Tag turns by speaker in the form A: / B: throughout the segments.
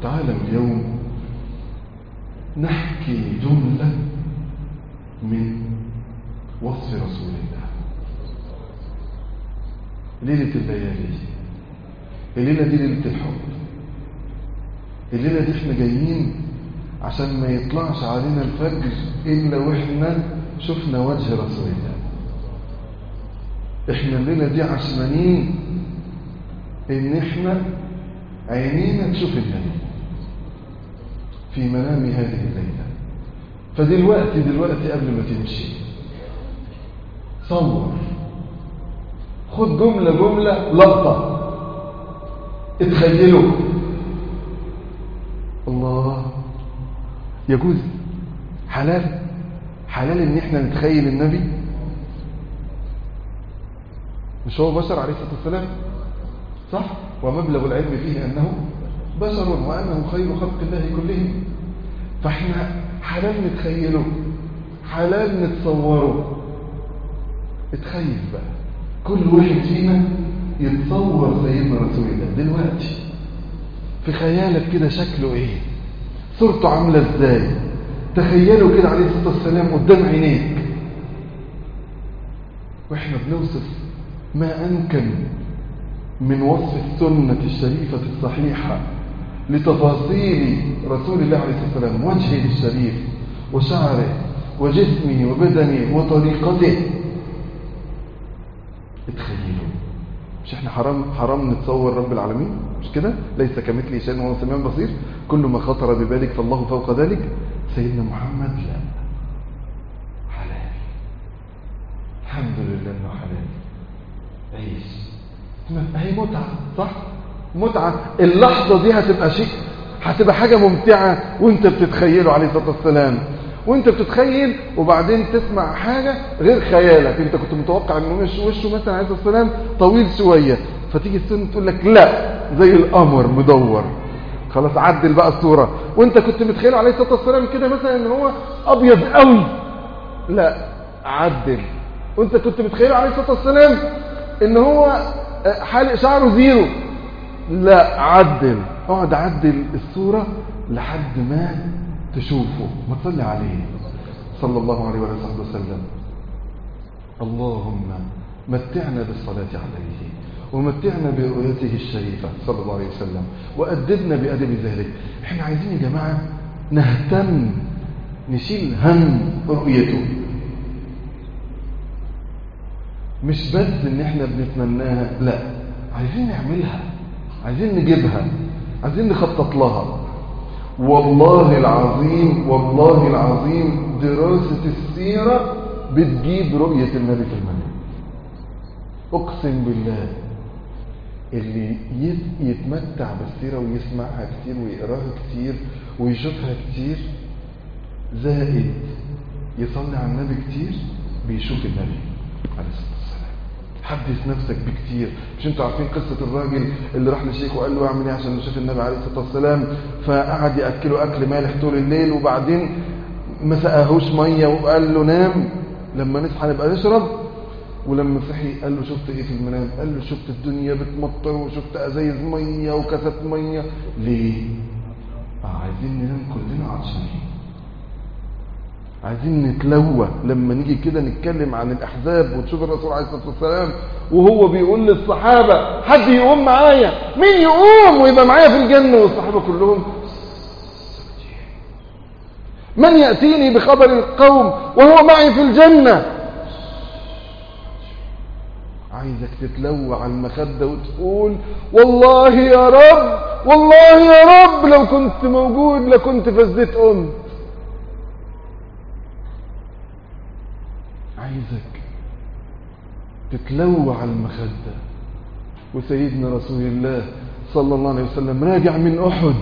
A: تعالوا اليوم نحكي جملة من وصف رسول الله ليلة الليالي الليلة دي ليلة الحب الليلة دي احنا جايين عشان ما يطلعش علينا الفجر إلا وإحنا شفنا وجه رسول الله احنا الليلة دي عشمانين ان احنا عينينا تشوف النبي في منام هذه الليلة فدلوقتي دلوقتي قبل ما تمشي صور خد جملة جملة لقطة اتخيلوا الله يجوز حلال حلال ان احنا نتخيل النبي مش هو بشر عليه الصلاة والسلام صح ومبلغ العلم فيه أنه بشر وأنه خير خلق الله كلهم فاحنا حلال نتخيله حلال نتصوره اتخيل بقى كل واحد فينا يتصور سيدنا رسول الله دلوقتي في خيالك كده شكله ايه صورته عاملة ازاي تخيله كده عليه الصلاة والسلام قدام عينيك واحنا بنوصف ما أمكن من وصف السنة الشريفة الصحيحة لتفاصيل رسول الله عليه الصلاة والسلام وجهه الشريف وشعره وجسمه وبدنه وطريقته اتخيلوا مش احنا حرام حرام نتصور رب العالمين مش كده ليس كمثله شيء وهو سميع بصير كل ما خطر ببالك فالله فوق ذلك سيدنا محمد لا حلال الحمد لله انه حلال عيش هي متعة صح متعة اللحظة دي هتبقى شيء هتبقى حاجة ممتعة وانت بتتخيله عليه الصلاة والسلام وانت بتتخيل وبعدين تسمع حاجة غير خيالك انت كنت متوقع انه مش وشه مثلا عليه الصلاة والسلام طويل شوية فتيجي السنة تقول لك لا زي القمر مدور خلاص عدل بقى الصورة وانت كنت متخيله عليه الصلاة والسلام كده مثلا ان هو ابيض قوي لا عدل وانت كنت متخيله عليه الصلاة والسلام ان هو حالق شعره زيرو لا عدل اقعد عدل الصورة لحد ما تشوفه ما تصلي عليه صلى الله عليه وآله وسلم اللهم متعنا بالصلاة عليه ومتعنا برؤيته الشريفة صلى الله عليه وسلم وأدبنا بأدب ذلك احنا عايزين يا جماعة نهتم نشيل هم رؤيته مش بس ان احنا بنتمناها لا عايزين نعملها عايزين نجيبها عايزين نخطط لها والله العظيم والله العظيم دراسة السيرة بتجيب رؤية النبي في المنام اقسم بالله اللي يتمتع بالسيرة ويسمعها كتير ويقراها كتير ويشوفها كتير زائد يصلي على النبي كتير بيشوف النبي عليه الصلاة والسلام حدث نفسك بكتير مش انتوا عارفين قصة الراجل اللي راح للشيخ وقال له اعمل ايه عشان نشوف النبي عليه الصلاة والسلام فقعد يأكله أكل مالح طول الليل وبعدين ما سقاهوش مية وقال له نام لما نصحى نبقى نشرب ولما صحي قال له شفت ايه في المنام قال له شفت الدنيا بتمطر وشفت ازايز ميه وكاسات ميه ليه آه عايزين ننام كلنا عطشانين عايزين نتلوى لما نيجي كده نتكلم عن الاحزاب وتشوف الرسول عليه الصلاه والسلام وهو بيقول للصحابه حد يقوم معايا مين يقوم ويبقى معايا في الجنه والصحابه كلهم من ياتيني بخبر القوم وهو معي في الجنه عايزك تتلوى على المخدة وتقول والله يا رب والله يا رب لو كنت موجود لكنت فزيت قمت عايزك تتلوى على المخدة وسيدنا رسول الله صلى الله عليه وسلم راجع من أحد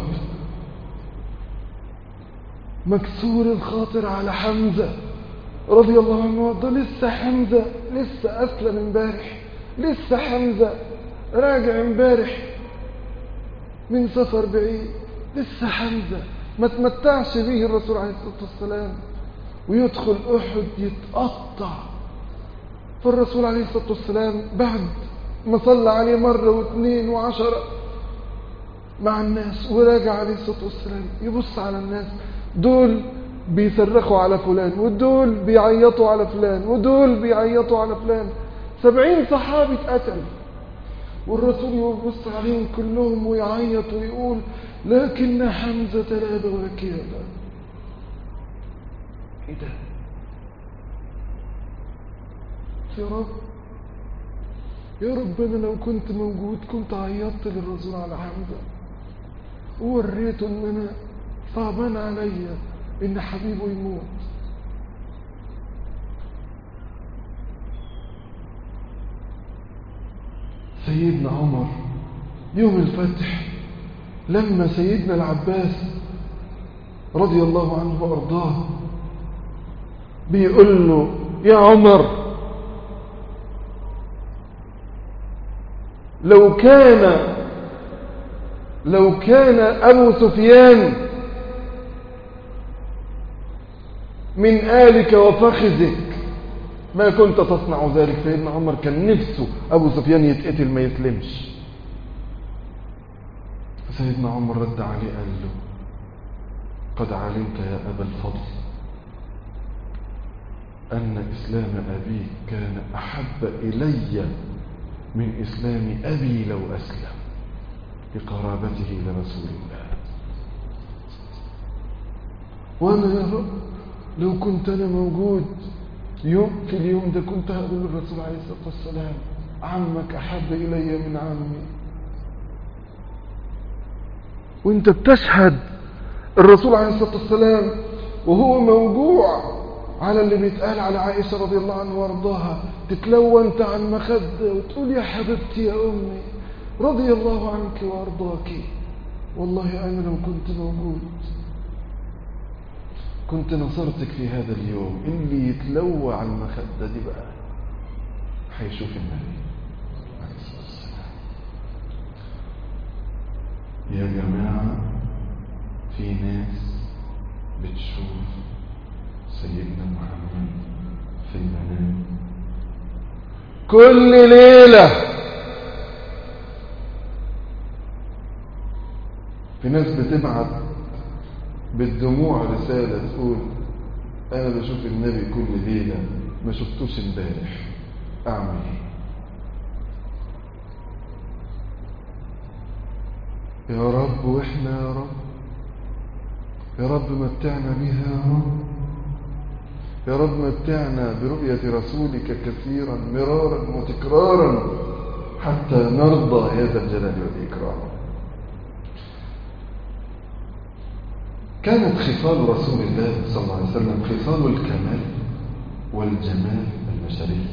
A: مكسور الخاطر على حمزة رضي الله عنه ده لسه حمزة لسه أسلم امبارح لسه حمزة راجع امبارح من سفر بعيد لسه حمزة ما تمتعش به الرسول عليه الصلاة والسلام ويدخل أحد يتقطع فالرسول عليه الصلاة والسلام بعد ما صلى عليه مرة واثنين وعشرة مع الناس وراجع عليه الصلاة والسلام يبص على الناس دول بيصرخوا على فلان ودول بيعيطوا على فلان ودول بيعيطوا على فلان سبعين صحابي اتقتل والرسول يبص عليهم كلهم ويعيط ويقول لكن حمزة لا باكي له ايه ده يا رب يا رب انا لو كنت موجود كنت عيطت للرسول على حمزة ووريته ان انا صعبان عليا ان حبيبه يموت سيدنا عمر يوم الفتح لما سيدنا العباس رضي الله عنه وارضاه بيقول له يا عمر لو كان لو كان أبو سفيان من آلك وفخذك ما كنت تصنع ذلك سيدنا عمر كان نفسه أبو سفيان يتقتل ما يسلمش فسيدنا عمر رد عليه قال له قد علمت يا أبا الفضل أن إسلام أبيك كان أحب إلي من إسلام أبي لو أسلم بقرابته لرسول الله وأنا يا رب لو كنت أنا موجود يوم في اليوم ده كنت هقول للرسول عليه الصلاة والسلام عمك أحب إلي من عمي وانت بتشهد الرسول عليه الصلاة والسلام وهو موجوع على اللي بيتقال على عائشة رضي الله عنها وارضاها تتلوى انت عن مخدة وتقول يا حبيبتي يا أمي رضي الله عنك وارضاك والله أنا لو كنت موجود كنت نصرتك في هذا اليوم اللي يتلوى على المخدة دي بقى هيشوف النبي عليه الصلاة والسلام يا جماعة في ناس بتشوف سيدنا محمد في المنام كل ليلة في ناس بتبعت بالدموع رسالة تقول أنا بشوف النبي كل ليلة ما شفتوش امبارح أعمل إيه؟ يا رب وإحنا يا رب يا رب متعنا بها يا رب يا رب متعنا برؤية رسولك كثيرا مرارا وتكرارا حتى نرضى يا ذا الجلال والإكرام كانت خصال رسول الله صلى الله عليه وسلم خصال الكمال والجمال البشري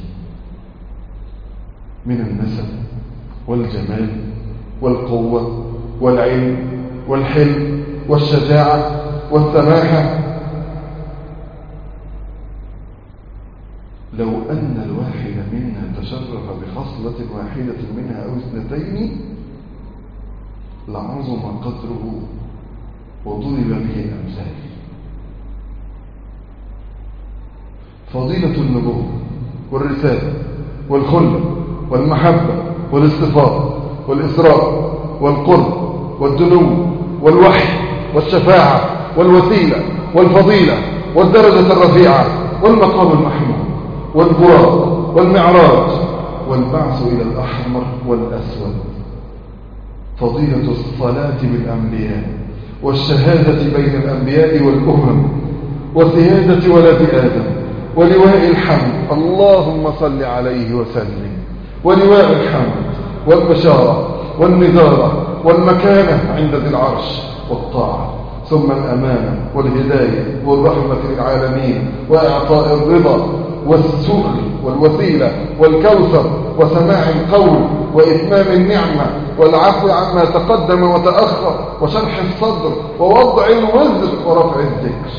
A: من النسب والجمال والقوة والعلم والحلم والشجاعة والسماحة لو أن الواحد منا تشرف بخصلة واحدة منها أو اثنتين لعظم قدره وضرب به الأمثال فضيلة النبوة والرسالة والخلة والمحبة والاصطفاء والإسراء والقرب والدنو والوحي والشفاعة والوسيلة والفضيلة والدرجة الرفيعة والمقام المحمود والبراق والمعراج والبعث إلى الأحمر والأسود فضيلة الصلاة بالأنبياء والشهادة بين الأنبياء والأمم وسيادة ولد آدم ولواء الحمد اللهم صل عليه وسلم ولواء الحمد والبشارة والنذارة والمكانة عند ذي العرش والطاعة ثم الأمانة والهداية والرحمة للعالمين وإعطاء الرضا والسؤل والوسيلة والكوثر وسماع القول وإتمام النعمة والعفو عما تقدم وتأخر وشرح الصدر ووضع الوزر ورفع الذكر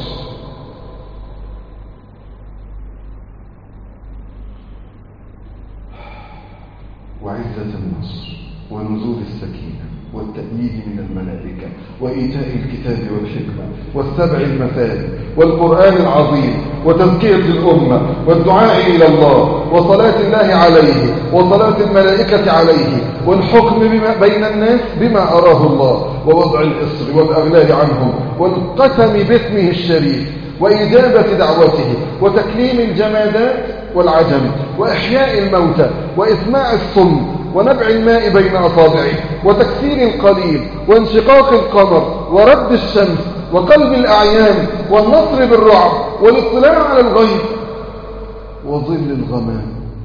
A: وعزة النصر ونزول السكينة والتأييد من الملائكة وإيتاء الكتاب والحكمة والسبع المثال والقرآن العظيم وتزكية الأمة والدعاء إلى الله وصلاة الله عليه وصلاة الملائكة عليه والحكم بما بين الناس بما أراه الله ووضع الإصر والأغلال عنهم والقسم باسمه الشريف وإجابة دعوته وتكليم الجمادات والعجم وإحياء الموتى وإسماع الصم ونبع الماء بين أصابعه وتكسير القليل وانشقاق القمر ورد الشمس وقلب الأعيان والنصر بالرعب والاطلاع على الغيب وظل الغمام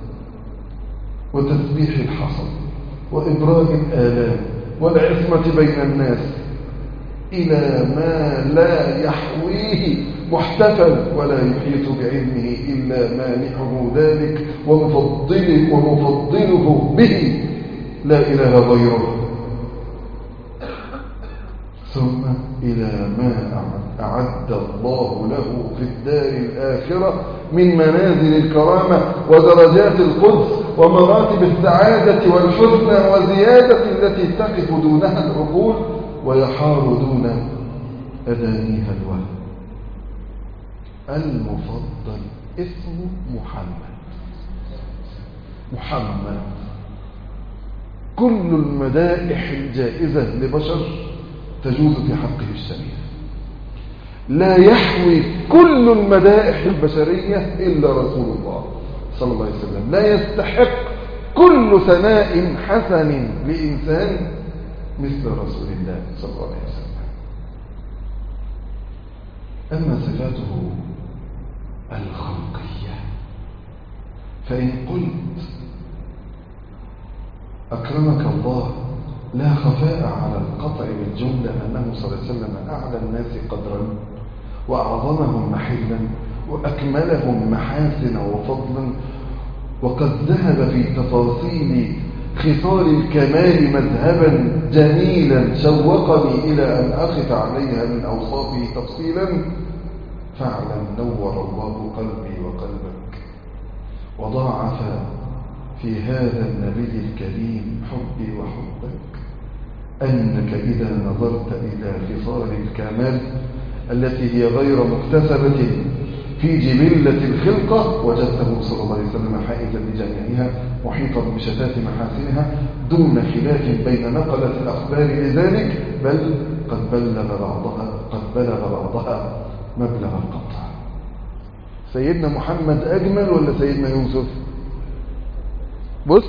A: وتسبيح الحصى وإبراء الآلام والعصمة بين الناس إلى ما لا يحويه محتفل ولا يحيط بعلمه إلا مانحه ذلك ومفضله, ومفضله به لا إله غيره ثم إلى ما أعد الله له في الدار الآخرة من منازل الكرامة ودرجات القدس ومراتب السعادة والحسنى وزيادة التي تقف دونها العقول ويحار دون أدانيها الوهم المفضل اسمه محمد محمد كل المدائح الجائزة لبشر تجوز في حقه الشريف لا يحوي كل المدائح البشرية إلا رسول الله صلى الله عليه وسلم لا يستحق كل ثناء حسن لإنسان مثل رسول الله صلى الله عليه وسلم أما صفاته الخلقية فإن قلت أكرمك الله لا خفاء على القطع بالجملة أنه صلى الله عليه وسلم أعلى الناس قدرا وأعظمهم محلا وأكملهم محاسن وفضلا وقد ذهب في تفاصيل خصال الكمال مذهبا جميلا شوقني إلى أن أخف عليها من أوصافه تفصيلا فاعلم نور الله قلبي وقلبك وضاعف في هذا النبي الكريم حبي وحبك أنك إذا نظرت إلى خصال الكمال التي هي غير مكتسبة في جبلة الخلقة وجدته صلى الله عليه وسلم حائزا لجميعها محيطا بشتات محاسنها دون خلاف بين نقلة الأخبار لذلك بل قد بلغ بعضها قد بلغ بعضها مبلغ القطع سيدنا محمد أجمل ولا سيدنا يوسف بص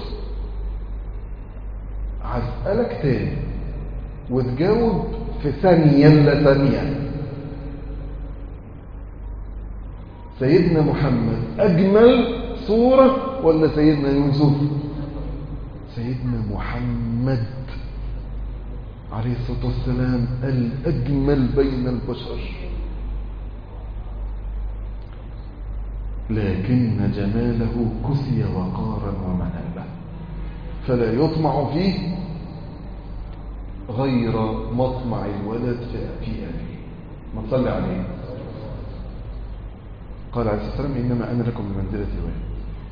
A: هسألك تاني وتجاوب في ثانية لا ثانية سيدنا محمد أجمل صورة ولا سيدنا يوسف سيدنا محمد عليه الصلاة والسلام الأجمل بين البشر لكن جماله كسي وقارا ومنابه فلا يطمع فيه غير مطمع الولد في أبيه ما تصلي عليه قال عليه الصلاة والسلام إنما أنا لكم بمنزلة الوالد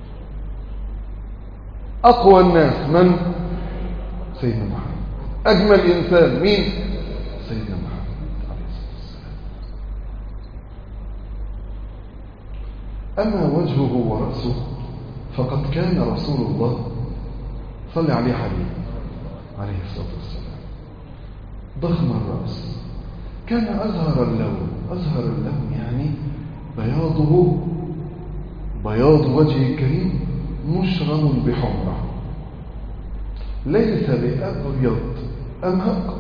A: أقوى الناس من؟ سيدنا محمد أجمل إنسان مين؟ سيدنا محمد عليه الصلاة والسلام أما وجهه ورأسه فقد كان رسول الله صلى عليه حبيب عليه الصلاة والسلام ضخم الرأس كان أزهر اللون أزهر اللون يعني بياضه بياض وجه الكريم مشرم بحمرة ليس بأبيض أمهق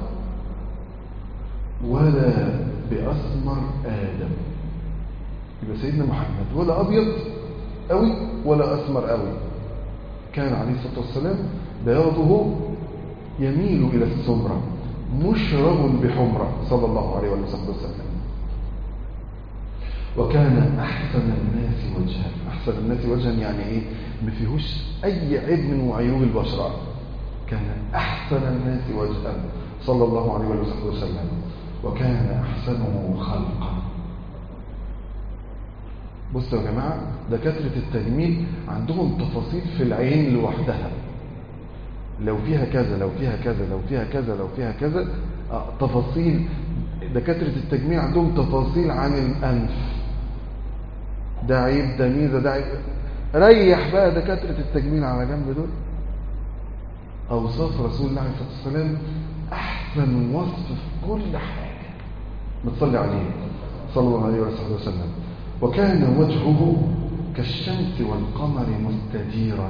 A: ولا بأسمر آدم يبقى سيدنا محمد ولا أبيض أوي ولا أسمر أوي كان عليه الصلاة والسلام بياضه يميل إلى السمرة مشرب بحمرة صلى الله عليه وسلم وكان أحسن الناس وجها أحسن الناس وجها يعني إيه ما فيهوش أي عيب من عيوب البشرة كان أحسن الناس وجها صلى الله عليه وسلم وكان أحسنه خلقا بصوا يا جماعة دكاترة التجميل عندهم تفاصيل في العين لوحدها لو فيها كذا لو فيها كذا لو فيها كذا لو فيها كذا آه تفاصيل دكاترة التجميل عندهم تفاصيل عن الأنف ده عيب ده ميزة ده عيب ريح بقى دكاترة التجميل على جنب دول أوصاف رسول الله عليه الصلاة والسلام أحسن وصف في كل حاجة بتصلي عليه صلى الله عليه وسلم وكان وجهه كالشمس والقمر مستديرا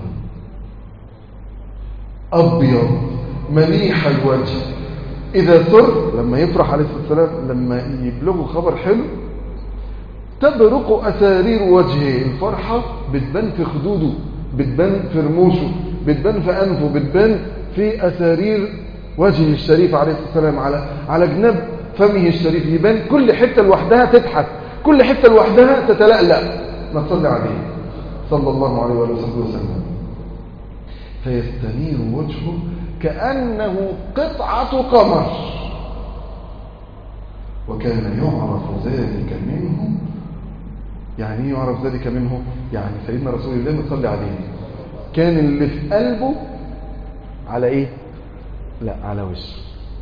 A: أبيض مليح الوجه إذا سر لما يفرح عليه الصلاة والسلام لما يبلغه خبر حلو تبرق أسارير وجهه الفرحة بتبان في خدوده بتبان في رموشه بتبان في أنفه بتبان في أسارير وجهه الشريف عليه الصلاة والسلام على على جناب فمه الشريف يبان كل حتة لوحدها تضحك كل حتة لوحدها تتلألأ ما تصلي عليه صلى الله عليه وآله وسلم فيستنير وجهه كأنه قطعة قمر وكان يعرف ذلك منه يعني ايه يعرف ذلك منه يعني سيدنا رسول الله صلى عليه كان اللي في قلبه على ايه لا على وشه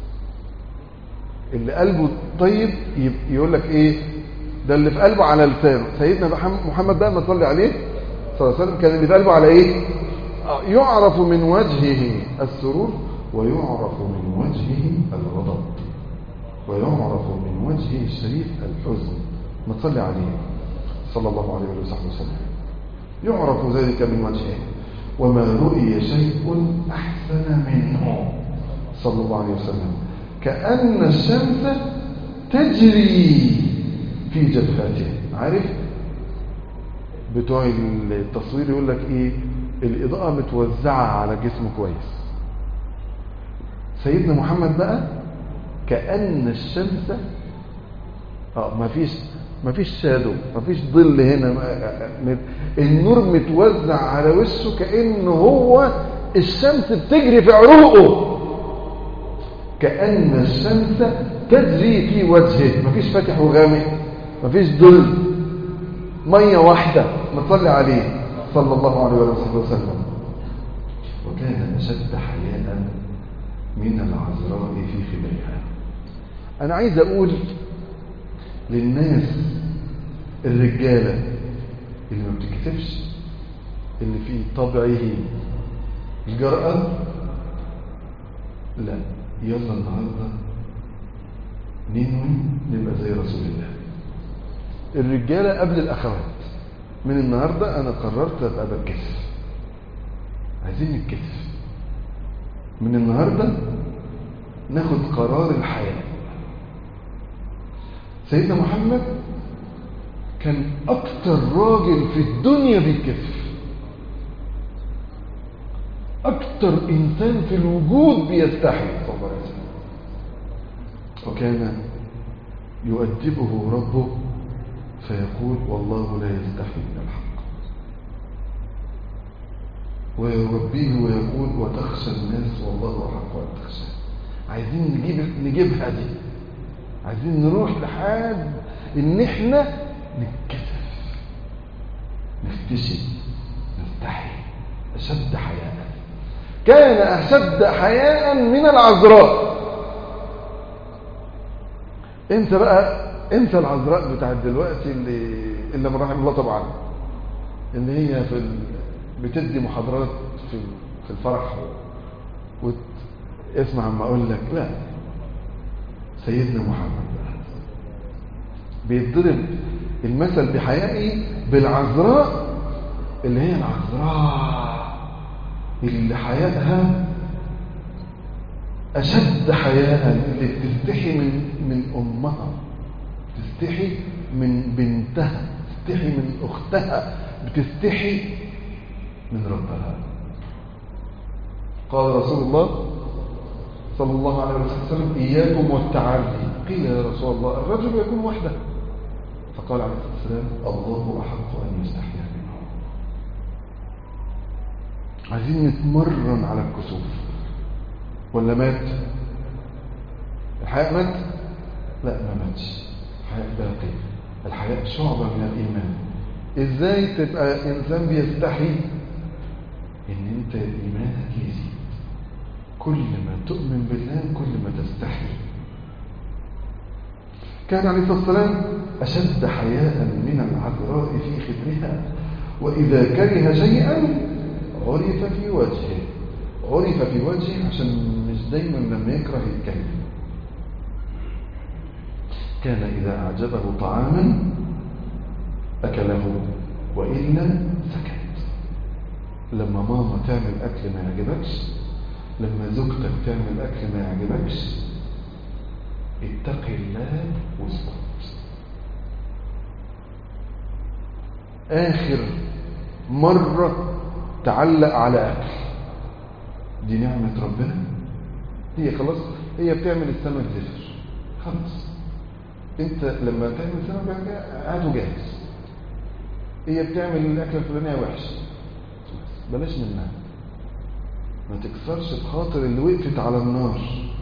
A: اللي قلبه طيب يقول لك ايه ده اللي في قلبه على لسانه سيدنا محمد بقى ما صلي عليه صلى الله عليه وسلم كان اللي في قلبه على ايه يعرف من وجهه السرور ويعرف من وجهه الغضب ويعرف من وجهه الشريف الحزن ما تصلي عليه صلى الله عليه وصحبه وسلم يعرف ذلك من وجهه وما رؤي شيء أحسن منه صلى الله عليه وسلم كأن الشمس تجري في جبهته عارف بتوع التصوير يقول لك ايه الإضاءة متوزعة على جسمه كويس سيدنا محمد بقى كأن الشمس اه ما فيش ما فيش شادو ما فيش ظل هنا النور متوزع على وشه كأنه هو الشمس بتجري في عروقه كأن الشمس تجري في وجهه ما فيش فاتح وغامق ما فيش ظل مية واحدة ما تصلي عليه صلى الله عليه وسلم وكان أشد حياء من العذراء في خدرها أنا عايز أقول للناس الرجالة اللي ما بتكتفش اللي في طبعه الجرأة لا يلا النهاردة ننوي نبقى زي رسول الله الرجالة قبل الأخوات من النهاردة أنا قررت أبقى بتكسف عايزين نتكسف من النهاردة ناخد قرار الحياة سيدنا محمد كان أكتر راجل في الدنيا بيتكسف أكتر إنسان في الوجود بيستحي صلى الله عليه وسلم وكان يؤدبه ربه فيقول والله لا يستحي من الحق ويربيه ويقول وتخشى الناس والله أحق أن تخشى عايزين نجيب نجيبها دي عايزين نروح لحد ان احنا نتكسف نختشي نستحي اشد حياء كان اشد حياء من العذراء انت بقى انت العذراء بتاعت دلوقتي اللي اللي من رحم الله طبعا اللي هي في ال... بتدي محاضرات في في الفرح وت... اسمع عما اقول لك لا سيدنا محمد بيتضرب المثل بحيائه بالعذراء اللي هي العذراء اللي حياتها أشد حياء اللي بتستحي من من أمها تستحي من بنتها تستحي من أختها بتستحي من ربها قال رسول الله صلى الله عليه وسلم إياكم والتعالي قيل يا رسول الله الرجل يكون وحده فقال عليه الصلاة والسلام الله أحق أن يستحيا منه عايزين نتمرن على الكسوف ولا مات الحياء مات لا ما ماتش الحياء باقي الحياء شعبة من الإيمان إزاي تبقى إنسان بيستحي إن أنت إيمانك يزيد كل ما تؤمن بالله كل ما تستحي كان عليه الصلاة والسلام أشد حياء من العذراء في خدرها وإذا كره شيئا عرف في وجهه عرف في وجهه عشان مش دايما لما يكره يتكلم كان إذا أعجبه طعاما أكله وإلا سكت لما ماما تعمل أكل ما يعجبكش لما زوجتك تعمل أكل ما يعجبكش اتق الله واسكت آخر مرة تعلق على أكل دي نعمة ربنا هي خلاص هي بتعمل السمك زفر خلاص انت لما تعمل سمك قاعده جاهز هي بتعمل الأكلة الفلانية وحش بلاش منها ما تكسرش بخاطر اللي وقفت على النار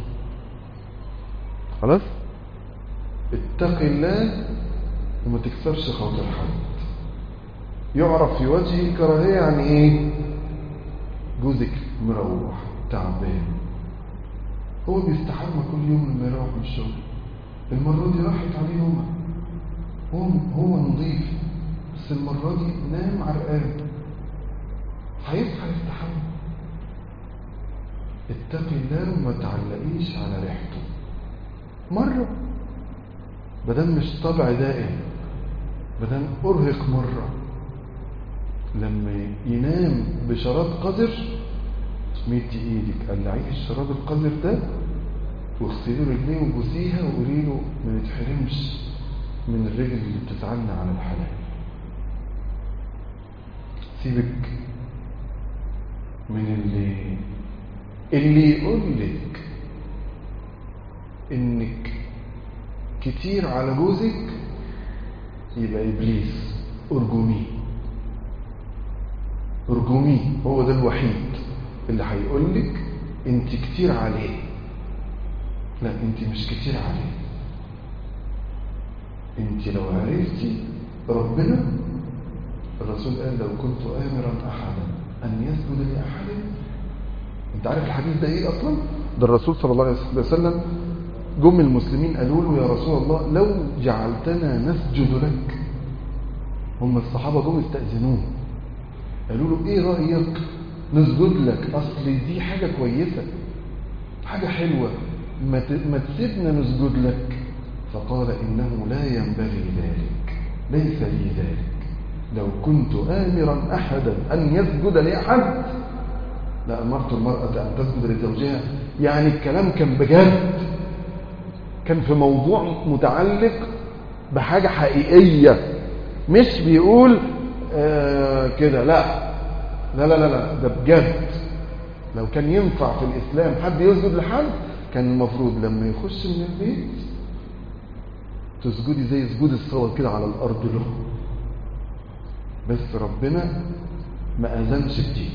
A: خلاص اتق الله وما تكسرش خاطر حد يعرف في وجهه الكراهية يعني ايه جوزك مروح تعبان هو بيستحمى كل يوم لما يروح من الشغل المرة دي راحت عليه هما هو هو نظيف بس المرة دي نام عرقان هيصحى يستحمى اتقي الله وما تعلقيش على ريحته مرة بدل مش طبع دائم بدل أرهق مرة لما ينام بشراب قذر مدي ايدك قلعيه الشراب القذر ده واغسلي رجليه وبوسيها وقولي له ما نتحرمش من الرجل اللي بتسعلنا على الحلال سيبك من اللي اللي يقول لك انك كتير على جوزك يبقى ابليس ارجميه ارجميه هو ده الوحيد اللي هيقول لك انت كتير عليه لا انت مش كتير عليه انت لو عرفتي ربنا الرسول قال لو كنت امرا احدا ان يسجد لاحد انت عارف الحديث ده ايه اصلا ده الرسول صلى الله عليه وسلم جم المسلمين قالوا له يا رسول الله لو جعلتنا نسجد لك هم الصحابه جم استاذنوه قالوا له ايه رايك نسجد لك اصل دي حاجه كويسه حاجه حلوه ما ما تسيبنا نسجد لك فقال انه لا ينبغي ذلك ليس لي ذلك لو كنت امرا احدا ان يسجد لاحد لامرت المراه ان تسجد لزوجها يعني الكلام كان بجد كان في موضوع متعلق بحاجه حقيقيه مش بيقول آه كده لا لا لا لا لا ده بجد لو كان ينفع في الإسلام حد يسجد لحد كان المفروض لما يخش من البيت تسجدي زي سجود الصلاة كده على الأرض له بس ربنا ما أذنش بدي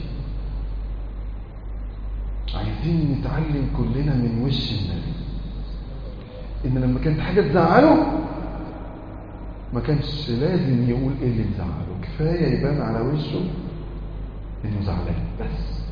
A: عايزين نتعلم كلنا من وش النبي إن لما كانت حاجة تزعله ما كانش لازم يقول ايه اللي مزعله كفايه يبان على وشه انه زعلان بس